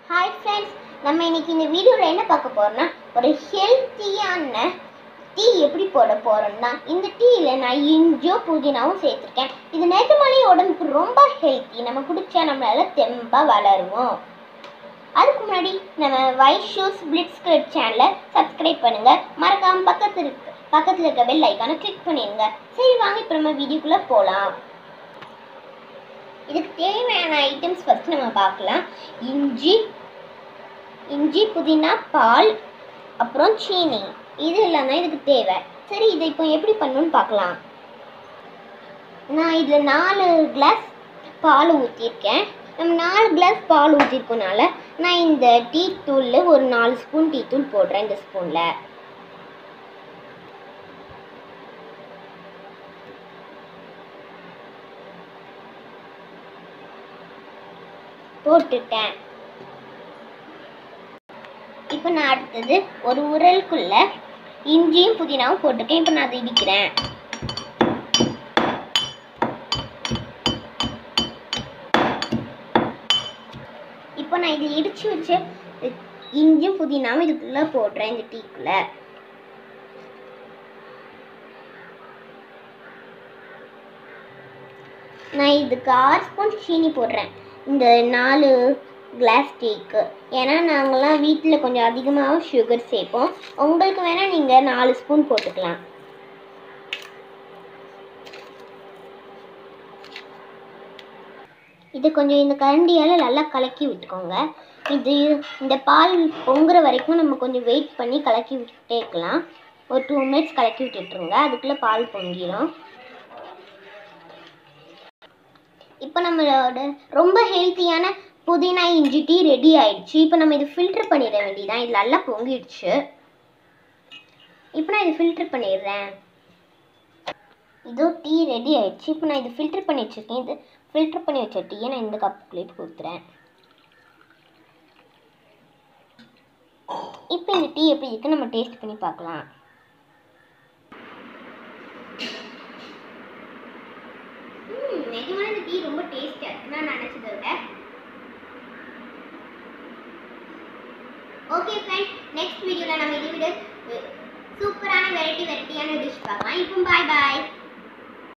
hi friends நம்ம இன்னைக்கு இந்த வீடியோவில் என்ன பார்க்க போறோம்னா ஒரு ஹெல்த்தியான டீ எப்படி போட போறோம்னா இந்த டீயில் நான் இஞ்சியோ புதினாவும் சேர்த்துருக்கேன் இது நிஜமாலே உடம்புக்கு ரொம்ப ஹெல்த்தி நம்ம குடிச்சா நம்மளால தெம்பா வளருவோம் அதுக்கு முன்னாடி நம்ம வைட் ஷூஸ் பிளிட்ஸ் கிரெட் சேனலை சப்ஸ்கிரைப் பண்ணுங்க மறக்காம பக்கத்தில் இருக்க பக்கத்தில் இருக்க பெல் ஐக்கானை கிளிக் பண்ணிடுங்க சரி வாங்க இப்போ நம்ம வீடியோக்குள்ளே போகலாம் இதுக்கு தேவையான ஐட்டம்ஸ் ஃபர்ஸ்ட் நம்ம பார்க்கலாம் இஞ்சி இஞ்சி புதினா பால் அப்புறம் சீனி இது எல்லாம் தான் இதுக்கு தேவை சரி இதை இப்போ எப்படி பண்ணணும்னு பார்க்கலாம் நான் இதில் நாலு கிளாஸ் பால் ஊற்றிருக்கேன் நம்ம நாலு கிளாஸ் பால் ஊற்றிருக்கனால நான் இந்த டீ தூளில் ஒரு நாலு ஸ்பூன் டீ தூள் போடுறேன் இந்த ஸ்பூனில் போட்டுட்டேன் இப்போ நான் அடுத்தது ஒரு உரலுக்குள்ள இஞ்சியும் புதினாவும் போட்டிருக்கேன் இப்போ நான் அதை இடிக்கிறேன் இப்போ நான் இதை இடிச்சு வச்ச இஞ்சியும் புதினாவும் இதுக்குள்ள போடுறேன் இந்த டீக்குள்ள நான் இதுக்கு ஆறு ஸ்பூன் சீனி போடுறேன் இந்த நாலு கிளாஸ் டீக்கு ஏன்னா நாங்கள்லாம் வீட்டில் கொஞ்சம் அதிகமாக சுகர் சேர்ப்போம் உங்களுக்கு வேணால் நீங்கள் நாலு ஸ்பூன் போட்டுக்கலாம் இது கொஞ்சம் இந்த கரண்டியால் நல்லா கலக்கி விட்டுக்கோங்க இது இந்த பால் பொங்குற வரைக்கும் நம்ம கொஞ்சம் வெயிட் பண்ணி கலக்கி விட்டுட்டே இருக்கலாம் ஒரு டூ மினிட்ஸ் கலக்கி விட்டுட்டுருங்க அதுக்குள்ளே பால் பொங்கிடும் இப்போ நம்மளோட ரொம்ப ஹெல்த்தியான புதினா இஞ்சி டீ ரெடி ஆயிடுச்சு இப்போ நம்ம இது ஃபில்டர் பண்ணிட வேண்டியதான் இது நல்லா பொங்கிடுச்சு இப்போ நான் இது ஃபில்டர் பண்ணிடுறேன் இதோ டீ ரெடி ஆயிடுச்சு இப்போ நான் இது ஃபில்டர் பண்ணி வச்சுருக்கேன் இது ஃபில்டர் பண்ணி வச்ச டீயை நான் இந்த கப்புக்குள்ளே கொடுத்துறேன் இப்போ இந்த டீ எப்படி இருக்கு நம்ம டேஸ்ட் பண்ணி பார்க்கலாம் ம், நிஜமாவே இந்த டீ ரொம்ப டேஸ்டா இருக்கு நான் நினைச்சதை விட ஓகே ஃப்ரெண்ட்ஸ் நெக்ஸ்ட் வீடியோல நம்ம இதை விட சூப்பரான வெரைட்டி வெரைட்டியான டிஷ் பார்க்கலாம் இப்போ பாய் பாய்